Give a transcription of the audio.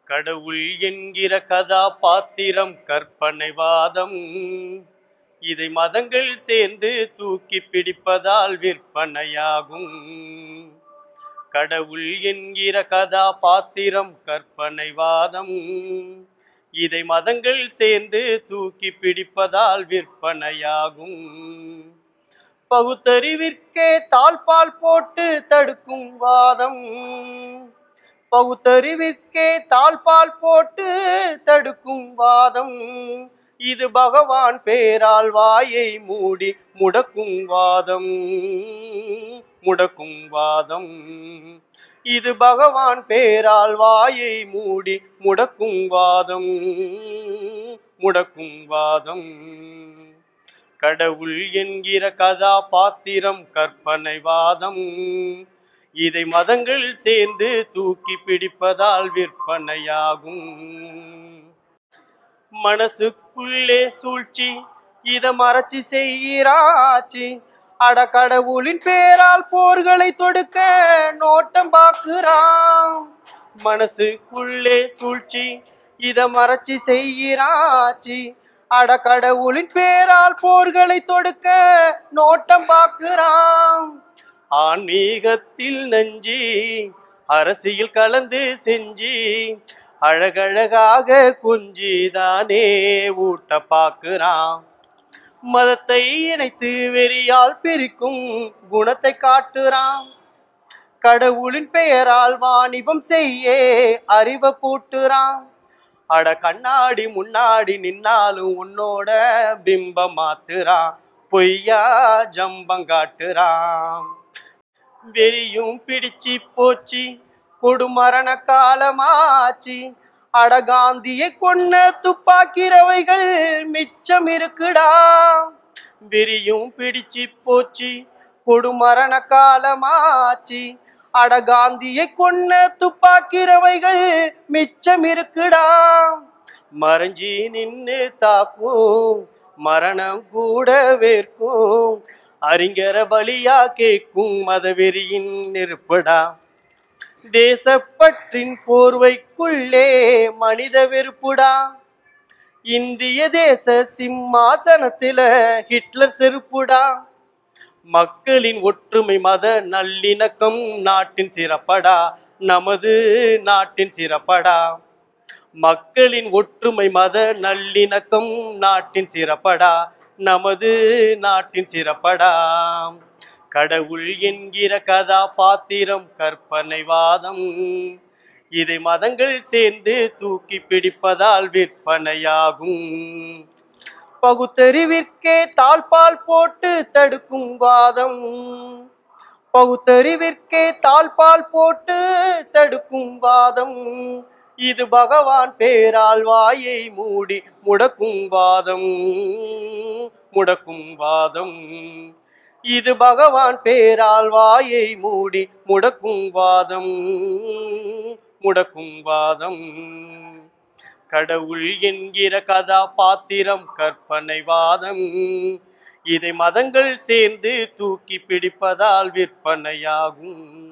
கடவுள் என்கிற கதாபாத்திரம் கற்பனைவாதம் இதை மதங்கள் சேர்ந்து தூக்கி பிடிப்பதால் விற்பனையாகும் கடவுள் என்கிற கதாபாத்திரம் கற்பனைவாதம் இதை மதங்கள் சேர்ந்து தூக்கி பிடிப்பதால் விற்பனையாகும் பகுத்தறிவிற்கே தாழ்பால் போட்டு தடுக்கும் வாதம் பகுத்தறிவிற்கே தாழ்பால் போட்டு தடுக்கும் வாதம் இது பகவான் பேரால் வாயை மூடி முடக்கும் வாதம் முடக்கும் வாதம் இது பகவான் பேரால் வாயை மூடி முடக்கும் வாதம் முடக்கும் வாதம் கடவுள் என்கிற கதாபாத்திரம் கற்பனைவாதம் இதை மதங்கள் சேர்ந்து தூக்கி பிடிப்பதால் விற்பனையாகும் மனசுக்குள்ளே சூழ்ச்சி இத மறைச்சி செய்கிறாச்சு அட கடவுளின் பேரால் போர்களை தொடுக்க நோட்டம் பார்க்கிறான் மனசுக்குள்ளே சூழ்ச்சி இத மறைச்சி செய்கிறாச்சு அட கடவுளின் பேரால் போர்களை தொடுக்க நோட்டம் பார்க்கிறான் ஆன்மீகத்தில் நஞ்சி அரசியல் கலந்து செஞ்சு அழகழகாக குஞ்சிதானே ஊட்ட பார்க்கிறான் மதத்தை இணைத்து வெறியால் பிரிக்கும் குணத்தை காட்டுறான் கடவுளின் பெயரால் வாணிபம் செய்ய அறிவை பூட்டுறான் அட கண்ணாடி முன்னாடி நின்னாலும் உன்னோட பிம்பம் மாத்துறான் பொய்யா ஜம்பம் காட்டுறான் வெறியும் பிடிச்சு போச்சு கொடுமரண காலமாச்சு அட காந்தியை கொன்ன துப்பாக்கிறவைகள் மிச்சம் இருக்குடா வெறியும் பிடிச்சு போச்சு கொடுமரண காலமாச்சு அட காந்தியை கொன்ன துப்பாக்கிறவைகள் மிச்சம் இருக்குடா மறைஞ்சி நின்னு தாக்கும் மரணம் கூட வேர்க்கும் அறிஞர பலியா கேட்கும் மதவெறியின் நெருப்படா தேசப்பற்றின் போர்வைக்குள்ளே மனித வெறுப்புடா இந்திய தேச சிம்மாசனத்தில ஹிட்லர் செருப்புடா மக்களின் ஒற்றுமை மத நல்லிணக்கம் நாட்டின் சிறப்படா நமது நாட்டின் சிறப்படா மக்களின் ஒற்றுமை மத நல்லிணக்கம் நாட்டின் சிறப்படா நமது நாட்டின் சிறப்படா கடவுள் என்கிற கதாபாத்திரம் கற்பனைவாதம் இதை மதங்கள் சேர்ந்து தூக்கி பிடிப்பதால் விற்பனையாகும் பகுத்தறிவிற்கே தாழ்பால் போட்டு தடுக்கும் வாதம் பகுத்தறிவிற்கே தாழ்பால் போட்டு தடுக்கும் வாதம் இது பகவான் பேரால் வாயை மூடி முடக்கும் வாதம் முடக்கும் வாதம் இது பகவான் பேரால் வாயை மூடி முடக்கும் வாதம் முடக்கும் வாதம் கடவுள் என்கிற கதாபாத்திரம் கற்பனைவாதம் இதை மதங்கள் சேர்ந்து தூக்கி பிடிப்பதால் விற்பனையாகும்